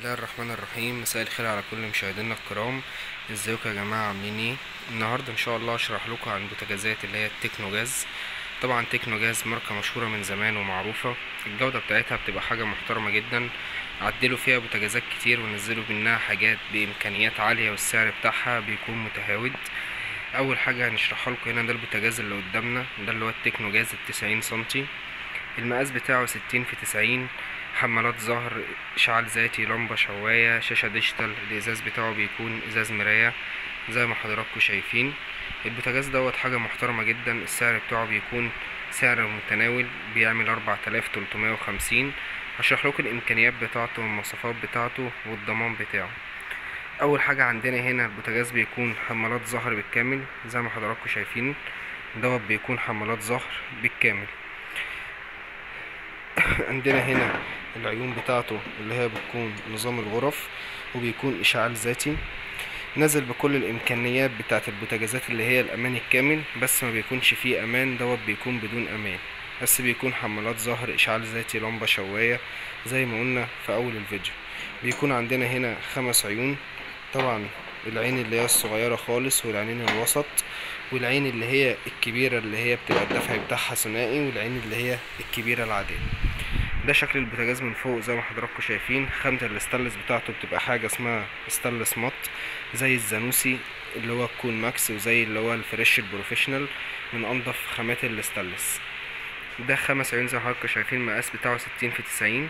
الله الرحمن الرحيم مساء الخير على كل مشاهدينا الكرام ازيكم يا جماعه عاملين ايه النهارده ان شاء الله اشرح لكم عن البوتاجازات اللي هي التكنو جاز طبعا تكنو جاز ماركه مشهوره من زمان ومعروفه الجوده بتاعتها بتبقى حاجه محترمه جدا عدلوا فيها بوتاجازات كتير ونزلوا منها حاجات بامكانيات عاليه والسعر بتاعها بيكون متهاود اول حاجه هنشرحها لكم هنا ده البوتاجاز اللي قدامنا ده اللي هو التكنو جاز التسعين سنتي المقاس بتاعه ستين في تسعين حمالات ظهر اشعال ذاتي لمبة شواية شاشة ديجيتال الازاز بتاعه بيكون ازاز مراية زي ما حضراتكم شايفين البوتاجاز دوت حاجة محترمة جدا السعر بتاعه بيكون سعر متناول بيعمل اربعة الاف تلتمية وخمسين هشرح لكم الامكانيات بتاعته والمواصفات بتاعته والضمان بتاعه اول حاجة عندنا هنا البوتاجاز بيكون حمالات ظهر بالكامل زي ما حضراتكم شايفين دوت بيكون حمالات ظهر بالكامل عندنا هنا العيون بتاعته اللي هي بتكون نظام الغرف وبيكون اشعال ذاتي نزل بكل الامكانيات بتاعه البوتاجازات اللي هي الامان الكامل بس ما بيكونش فيه امان دوت بيكون بدون امان بس بيكون حمالات ظهر اشعال ذاتي لمبة شواية زي ما قلنا في اول الفيديو بيكون عندنا هنا خمس عيون طبعا العين اللي هي الصغيرة خالص والعينين الوسط والعين اللي هي الكبيرة اللي هي بتبقى الدفع بتاعها ثنائي والعين اللي هي الكبيرة العادية ده شكل البوتاجاز من فوق زي ما حضراتكم شايفين خامة الاستانلس بتاعته بتبقى حاجة اسمها استانلس مات زي الزانوسي اللي هو الكون ماكس وزي اللي هو الفريش البروفيشنال من انضف خامات الاستانلس ده خمس عيون زي ما حضراتكم شايفين المقاس بتاعه ستين في تسعين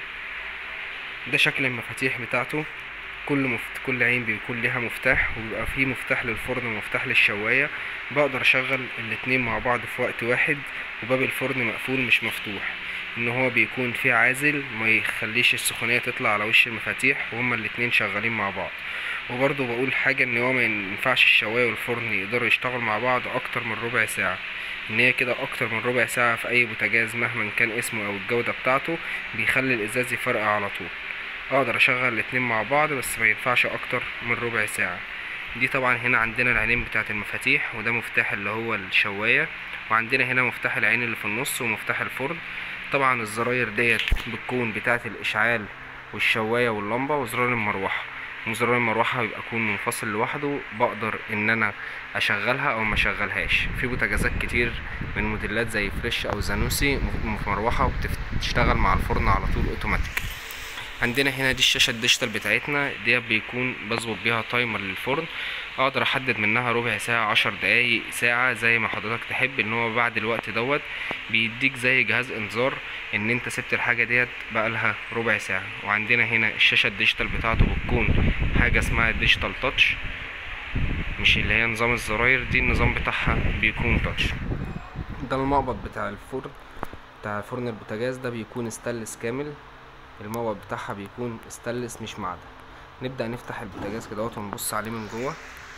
ده شكل المفاتيح بتاعته كل مفت... كل عين بيكون ليها مفتاح وبيبقى فيه مفتاح للفرن ومفتاح للشواية بقدر اشغل الاتنين مع بعض في وقت واحد وباب الفرن مقفول مش مفتوح ان هو بيكون فيه عازل ما يخليش السخونية تطلع على وش المفاتيح وهما الاتنين شغالين مع بعض وبرضه بقول حاجة ان هو ما ينفعش الشواية والفرن يقدروا يشتغلوا مع بعض اكتر من ربع ساعة ان هي كده اكتر من ربع ساعة في اي بوتاجاز مهما كان اسمه او الجودة بتاعته بيخلي الازاز يفرقع على طول اقدر اشغل الاتنين مع بعض بس ما ينفعش اكتر من ربع ساعة دي طبعا هنا عندنا العينين بتاعت المفاتيح وده مفتاح اللي هو الشواية وعندنا هنا مفتاح العين اللي في النص ومفتاح الفرن طبعا الزراير ديت بتكون بتاعت الاشعال والشواية واللمبة وزرار المروحة وزرار المروحة بيبقى يكون منفصل لوحده بقدر ان انا اشغلها او ما اشغلهاش في بوتاجازات كتير من موديلات زي فريش او زانوسي مروحة وبتشتغل مع الفرن على طول اوتوماتيك عندنا هنا دي الشاشة الديجيتال بتاعتنا دي بيكون بظبط بيها تايمر للفرن اقدر احدد منها ربع ساعة عشر دقايق ساعة زي ما حضرتك تحب ان هو بعد الوقت دوت بيديك زي جهاز انذار ان انت سبت الحاجة ديت بقالها ربع ساعة وعندنا هنا الشاشة الديجيتال بتاعته بتكون حاجة اسمها ديجيتال تاتش مش اللي هي نظام الزراير دي النظام بتاعها بيكون تاتش ده المقبض بتاع الفرن بتاع فرن البوتاجاز ده بيكون استانلس كامل المقبض بتاعها بيكون استانلس مش معدن نبدأ نفتح البوتاجاز كده ونبص عليه من جوه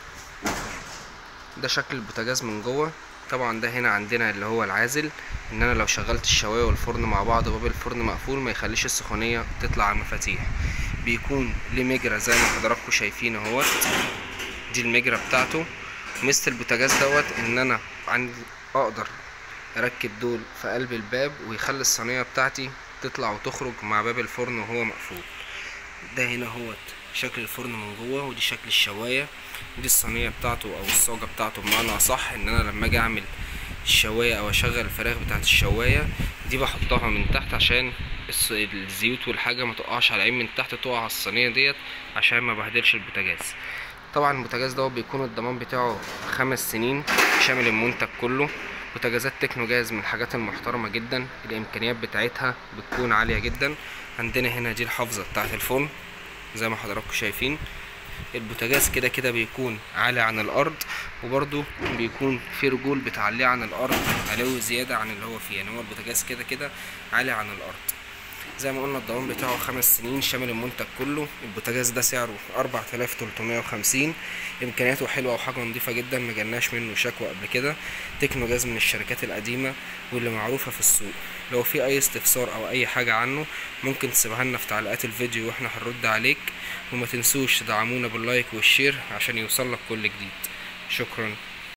ده شكل البوتاجاز من جوه طبعا ده هنا عندنا اللي هو العازل ان انا لو شغلت الشوايه والفرن مع بعض وباب الفرن مقفول ما يخليش السخونيه تطلع على المفاتيح بيكون ليه مجرى زي ما حضراتكم شايفين اهوت دي المجرى بتاعته ميزه البوتاجاز دوت ان انا عندي اقدر اركب دول في قلب الباب ويخلي الصينيه بتاعتي تطلع وتخرج مع باب الفرن وهو مقفول ده هنا اهوت شكل الفرن من جوه ودي شكل الشوايه دي الصينيه بتاعته او الصاجه بتاعته بمعنى اصح ان انا لما اجي اعمل الشوايه او اشغل الفراخ بتاعت الشوايه دي بحطها من تحت عشان الزيوت والحاجه ما تقعش على العين من تحت تقع على الصينيه ديت عشان ما بهدلش البوتاجاز طبعا البوتاجاز ده بيكون الضمان بتاعه خمس سنين شامل المنتج كله بوتاجازات تكنو جاز من الحاجات المحترمة جدا الامكانيات بتاعتها بتكون عالية جدا عندنا هنا دي الحافظة بتاعت الفرن زي ما حضراتكم شايفين البوتاجاز كده كده بيكون عالي عن الارض وبرده بيكون في رجول بتعليه عن الارض علو زيادة عن اللي هو فيه يعني هو البوتاجاز كده كده عالي عن الارض زي ما قلنا الضمان بتاعه خمس سنين شامل المنتج كله البوتاجاز ده سعره أربعة آلاف تلتمية وخمسين إمكانياته حلوة وحاجة نضيفة جدا مجالناش منه شكوى قبل كده تكنو جاز من الشركات القديمة واللي معروفة في السوق لو في أي استفسار أو أي حاجة عنه ممكن تسيبها لنا في تعليقات الفيديو وإحنا هنرد عليك وما تنسوش تدعمونا باللايك والشير عشان يوصلك كل جديد شكرا